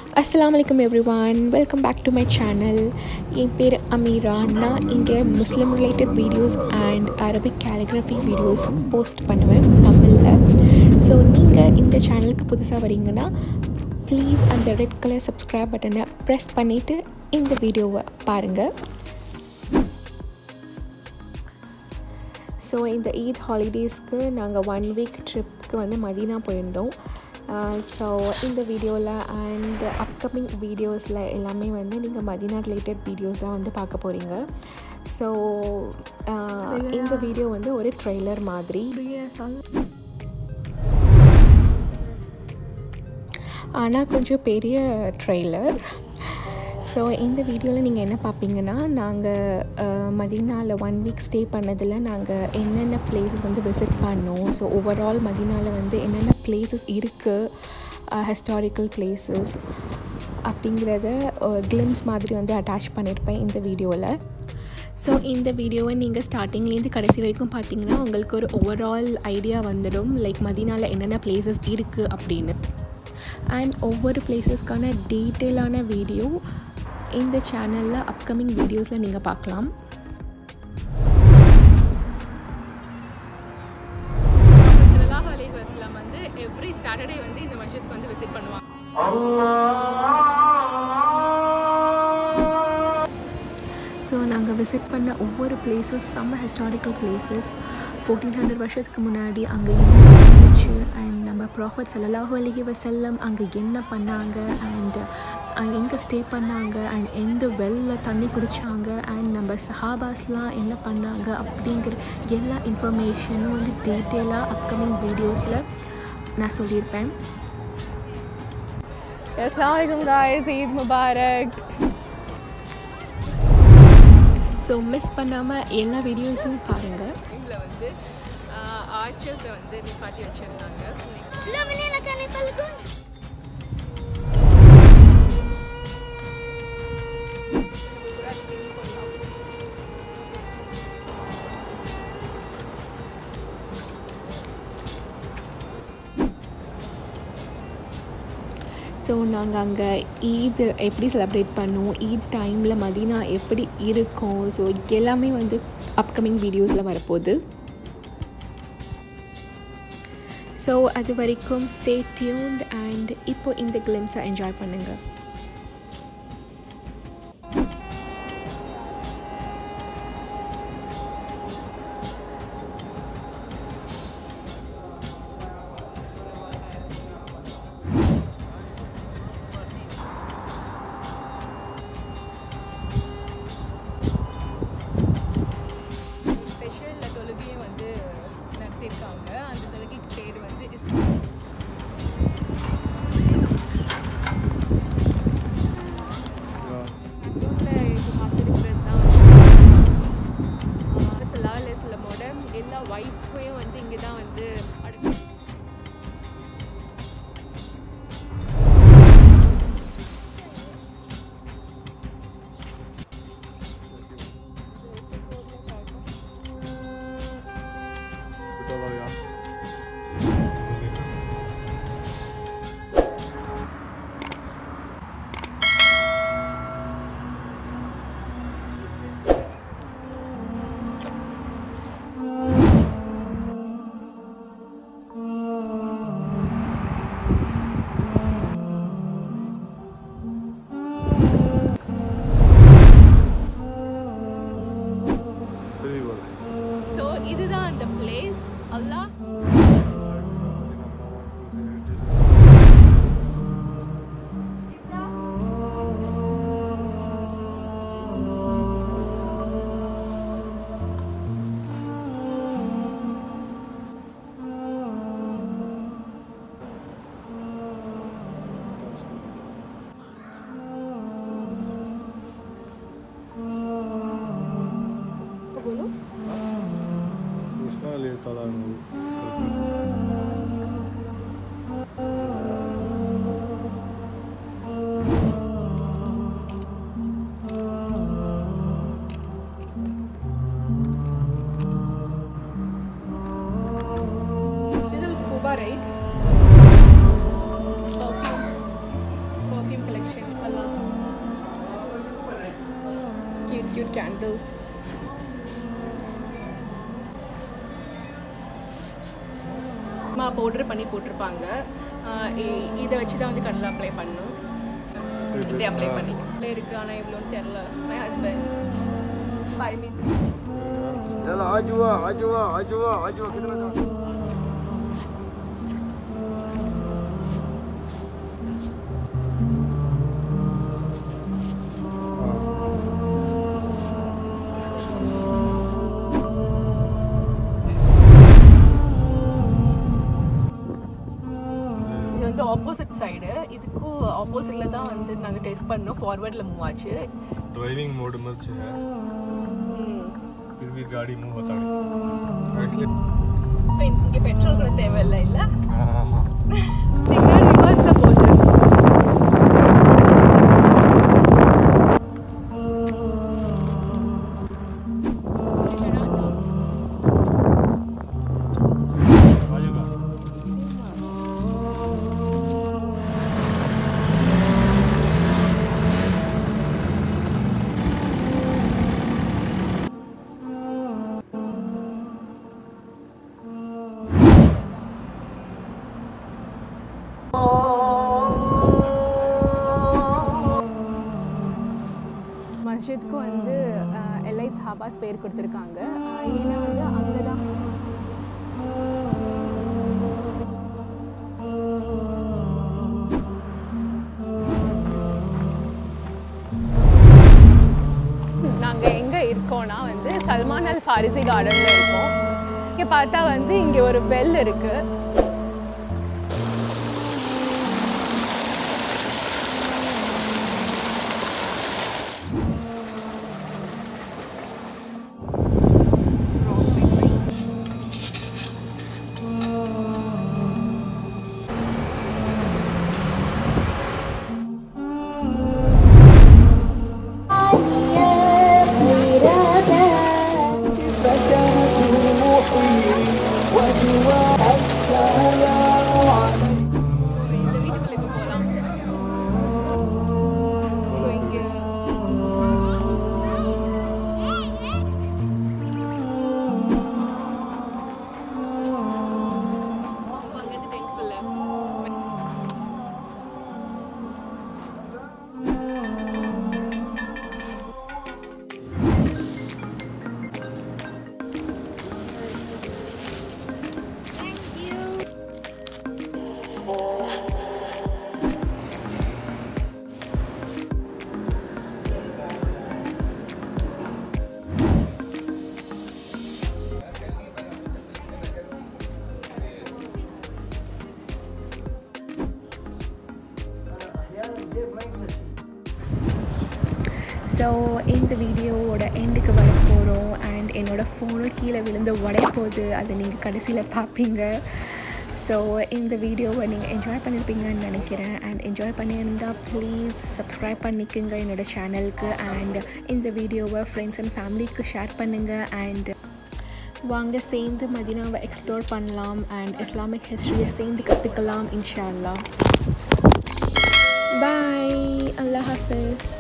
அஸ்ஸலாமு அலைக்கும் everyone welcome back to my channel என் பேர் அமீரா நான் இங்கே Muslim related videos and Arabic calligraphy videos post பண்ணுவேன் தமிழில் ஸோ நீங்கள் இந்த சேனலுக்கு புதுசாக வரீங்கன்னா ப்ளீஸ் அந்த ரெட் கலர் சப்ஸ்கிரைப் பட்டனை ப்ரெஸ் பண்ணிவிட்டு இந்த வீடியோவை பாருங்கள் ஸோ இந்த ஈத் ஹாலிடேஸ்க்கு நாங்கள் ஒன் வீக் ட்ரிப்க்கு வந்து மதீனா போயிருந்தோம் ஸோ இந்த வீடியோவில் அண்ட் அப்கமிங் வீடியோஸில் எல்லாமே வந்து நீங்கள் மதீனா ரிலேட்டட் வீடியோஸ் தான் வந்து பார்க்க போகிறீங்க ஸோ இந்த வீடியோ வந்து ஒரு ட்ரெய்லர் மாதிரி ஆனால் கொஞ்சம் பெரிய ட்ரெய்லர் ஸோ இந்த வீடியோவில் நீங்கள் என்ன பார்ப்பீங்கன்னா நாங்கள் மதினாவில் ஒன் வீக் ஸ்டே பண்ணதில் நாங்கள் என்னென்ன பிளேஸஸ் வந்து விசிட் பண்ணோம் ஸோ ஓவரால் மதினாவில் வந்து என்னென்ன பிளேசஸ் இருக்குது ஹிஸ்டாரிக்கல் பிளேசஸ் அப்படிங்கிறத கிளிம்ஸ் மாதிரி வந்து அட்டாச் பண்ணியிருப்பேன் இந்த வீடியோவில் ஸோ இந்த வீடியோவை நீங்கள் ஸ்டார்டிங்லேருந்து கடைசி வரைக்கும் பார்த்தீங்கன்னா உங்களுக்கு ஒரு ஓவரால் ஐடியா வந்துடும் லைக் மதினாவில் என்னென்ன பிளேசஸ் இருக்குது அப்படின்னு அண்ட் ஒவ்வொரு பிளேசஸ்க்கான டீட்டெயிலான வீடியோ இந்த சேனலில் அப்கமிங் வீடியோஸில் நீங்கள் பார்க்கலாம் ஸல்லல்லாஹு அலைஹி வஸல்லம் வந்து எவ்ரி சாட்டர்டே வந்து இந்த மஸ்ஜிதுக்கு வந்து விசிட் பண்ணுவாங்க ஸோ நாங்கள் விசிட் பண்ண ஒவ்வொரு பிளேஸும் செம்ம ஹிஸ்டாரிக்கல் பிளேசஸ் ஃபோர்டீன் ஹண்ட்ரட் வருஷத்துக்கு முன்னாடி அங்கே என்ன இருந்துச்சு அண்ட் நம்ம ப்ராஃபட் சல்லாஹூ அலஹி வசல்லம் அங்கே என்ன பண்ணாங்க அண்ட் எங்கே ஸ்டே பண்ணாங்க அண்ட் எந்த வெல்ல தண்ணி குடித்தாங்க அண்ட் நம்ம சஹாபாஸ்லாம் என்ன பண்ணாங்க அப்படிங்கிற எல்லா இன்ஃபர்மேஷனும் வந்து டீட்டெயிலாக அப்கமிங் வீடியோஸில் நான் சொல்லியிருப்பேன் அஸ்ஸலாமு அலைக்கும் காய்ஸ் ஈத் முபாரக் ஸோ மிஸ் பண்ணாமல் எல்லா வீடியோஸும் பாருங்கள் இதில் வந்து ஆர்ச்சர்ஸை வந்து நிப்பாட்டி வச்சுருந்தாங்க لا من هنا كانوا يطلقون ஸோ நாங்கள் அங்கே ஈத் எப்படி செலிப்ரேட் பண்ணோம் ஈத் டைமில் மதீனா எப்படி இருக்கும் ஸோ எல்லாமே வந்து அப்கமிங் வீடியோஸில் வரப்போகுது ஸோ அது வரைக்கும் ஸ்டே டியூன்ட் அண்ட் இப்போ இந்த கிளிம்ஸை என்ஜாய் பண்ணுங்கள் ஸ்பெஷல் தொழுகையும் வந்து நடத்தியிருக்காங்க அந்த தொழுகைக்கு பேர் வந்து இஸ்லாம் ஹில்ஸ் அம்மா பவுடர் பண்ணி போட்டிருப்பாங்க ஆஹ் இ- இதை வச்சு தான் வந்து கண்ணில் அப்ளை பண்ணணும் இப்படி அப்ளை பண்ணி இல்லை இருக்குது ஆனால் இவ்வளோன்னு தெரில மை ஹஸ்பண்ட் பர்மிட் يلا عجوة عجوة عجوة عجوة كده رجع இது வந்து ஆப்போசிட் சைடு இதுக்கும் ஆப்போசிட்டில் தான் வந்து நாங்கள் டெஸ்ட் பண்ணோம் ஃபார்வர்டில் மூவ் ஆச்சு ड्राइविंग मोड में जो है फिर भी गाड़ी मूव होता है एक्चुअली இப்போ இங்கே பெட்ரோல் கூட தேவையில்லை இல்லை हाँ हाँ हाँ நீங்கள் ரிவர்ஸில் போகுது आजूगा மஸ்ஜித்க்கு வந்து எல்ஐஸ் ஹாபாஸ் பேர் கொடுத்துருக்காங்க அஹ், ஏன்னா வந்து அங்கே தான் நாங்கள் எங்கே இருக்கோம்னா வந்து சல்மான் அல் ஃபாரிசி கார்டனில் இருக்கோம் இங்கே பார்த்தா வந்து இங்கே ஒரு பெல் இருக்குது இந்த வீட்டுக்குள்ள இப்போ போகலாம் ஸோ இங்கே வாங்க வாங்க இந்த டென்ட்குள்ள ஸோ இந்த வீடியோவோட எண்டுக்கு வர போகிறோம் அண்ட் என்னோடய ஃபோனும் கீழே விழுந்து உடைய போகுது அதை நீங்கள் கடைசியில் பார்ப்பீங்க ஸோ இந்த வீடியோவை நீங்கள் என்ஜாய் பண்ணியிருப்பீங்கன்னு நினைக்கிறேன் அண்ட் என்ஜாய் பண்ணியிருந்தால் ப்ளீஸ் சப்ஸ்கிரைப் பண்ணிக்கோங்க என்னோடய சேனலுக்கு அண்ட் இந்த வீடியோவை ஃப்ரெண்ட்ஸ் அண்ட் ஃபேமிலிக்கு ஷேர் பண்ணுங்கள் அண்ட் வாங்க சேர்ந்து மதினாவை எக்ஸ்ப்ளோர் பண்ணலாம் அண்ட் இஸ்லாமிக் ஹிஸ்ட்ரியை சேர்ந்து கற்றுக்கலாம் இன்ஷா அல்லாஹ் பாய் அல்லாஹ் ஹாஃபிஸ்